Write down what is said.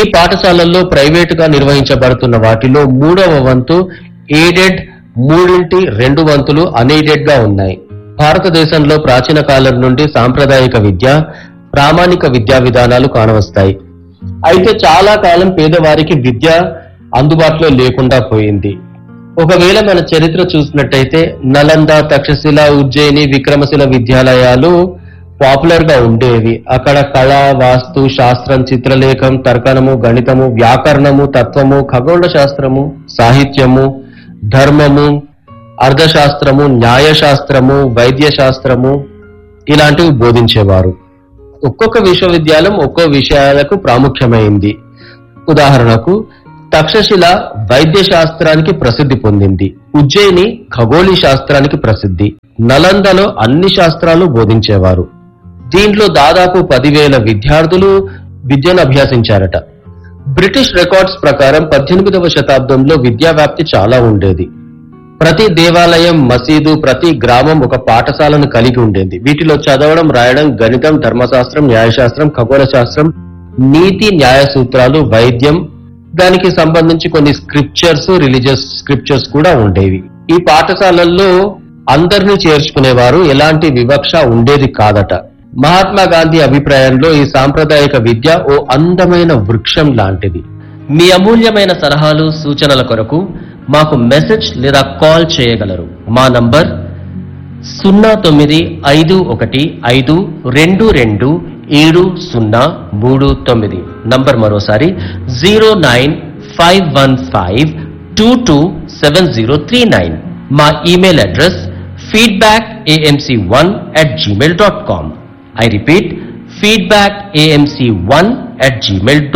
పాఠశాలల్లో ప్రైవేటుగా నిర్వహించబడుతున్న వాటిలో మూడవ వంతు ఎయిడెడ్ మూడింటి రెండు వంతులు అన్ఎయిడెడ్ గా ఉన్నాయి భారతదేశంలో ప్రాచీన కాలం నుండి సాంప్రదాయిక విద్య ప్రామాణిక విద్యా విధానాలు కానవస్తాయి అయితే చాలా కాలం పేదవారికి విద్య అందుబాటులో లేకుండా పోయింది ఒకవేళ మన చరిత్ర చూసినట్టయితే నలంద తక్షశిల ఉజ్జయిని విక్రమశిల విద్యాలయాలు పాపులర్ గా ఉండేవి అక్కడ కళ వాస్తు శాస్త్రం చిత్రలేఖం తర్కణము గణితము వ్యాకరణము తత్వము ఖగోళ శాస్త్రము సాహిత్యము ధర్మము అర్థశాస్త్రము న్యాయశాస్త్రము వైద్య శాస్త్రము ఇలాంటివి బోధించేవారు ఒక్కొక్క విశ్వవిద్యాలయం ఒక్కో విషయాలకు ప్రాముఖ్యమైంది ఉదాహరణకు తక్షశిల వైద్య శాస్త్రానికి ప్రసిద్ధి పొందింది ఉజ్జయిని ఖగోళీ శాస్త్రానికి ప్రసిద్ధి నలందలో అన్ని శాస్త్రాలు బోధించేవారు దీంట్లో దాదాపు పదివేల విద్యార్థులు విద్యను అభ్యసించారట బ్రిటిష్ రికార్డ్స్ ప్రకారం పద్దెనిమిదవ శతాబ్దంలో విద్యా వ్యాప్తి చాలా ఉండేది ప్రతి దేవాలయం మసీదు ప్రతి గ్రామం ఒక పాఠశాలను కలిగి ఉండేది వీటిలో చదవడం రాయడం గణితం ధర్మశాస్త్రం న్యాయశాస్త్రం ఖగోళ శాస్త్రం నీతి న్యాయ సూత్రాలు వైద్యం దానికి సంబంధించి కొన్ని స్క్రిప్చర్స్ రిలీజియస్ స్క్రిప్చర్స్ కూడా ఉండేవి ఈ పాఠశాలల్లో అందరినీ చేర్చుకునేవారు ఎలాంటి వివక్ష ఉండేది కాదట మహాత్మా గాంధీ అభిప్రాయంలో ఈ సాంప్రదాయిక విద్య ఓ అందమైన వృక్షం లాంటిది మీ అమూల్యమైన సలహాలు సూచనల కొరకు మాకు మెసేజ్ లేదా కాల్ చేయగలరు మా నంబర్ సున్నా తొమ్మిది ఐదు ఒకటి ఐదు రెండు రెండు ఏడు సున్నా మూడు తొమ్మిది నంబర్ మరోసారి zero nine five one five two two seven zero three nine మా email address feedback AMC one at gmail dot com I repeat feedback AMC one at Gmail